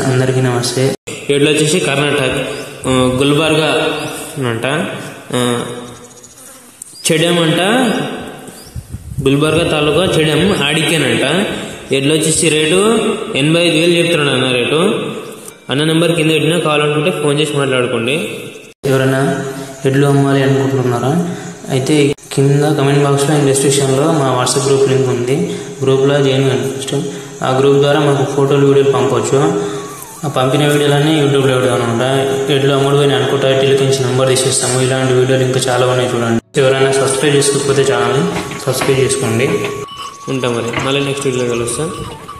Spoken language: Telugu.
అందరికీ నమస్తే ఏడులో వచ్చేసి కర్ణాటక ఆ, గుల్బర్గా అంట ఆ, చెడెం అంట గుల్బర్గా తాలూకా చెడెం ఆడికేనంట ఎడ్లు వచ్చేసి రేటు ఎనభై ఐదు వేలు చెప్తున్నాడు అన్న రేటు అన్న నెంబర్ కింద పెట్టినా కావాలనుకుంటే ఫోన్ చేసి మాట్లాడుకోండి ఎవరైనా ఎడ్లు అమ్మాలి అనుకుంటున్నారా అయితే కింద కమెంట్ బాక్స్లో అండ్ డిస్క్రిప్షన్లో మా వాట్సాప్ గ్రూప్ లింక్ ఉంది గ్రూప్లో జాయిన్ కండి ఫస్ట్ ఆ గ్రూప్ ద్వారా మాకు ఫోటోలు వీడియోలు పంపవచ్చు ఆ పంపిన వీడియోలన్నీ యూట్యూబ్లో వీడియో అనమాట ఎడ్లు అమ్ముడు పోయిన అనుకుంటా టెలికించి నెంబర్ తీసేస్తాము ఇలాంటి వీడియోలు ఇంకా చాలా ఉన్నాయి చూడండి ఎవరైనా సబ్స్క్రైబ్ చేసుకోకపోతే ఛానల్ని సబ్స్క్రైబ్ చేసుకోండి ఉంటాం మరి మళ్ళీ నెక్స్ట్ వీడియో కలుస్తాం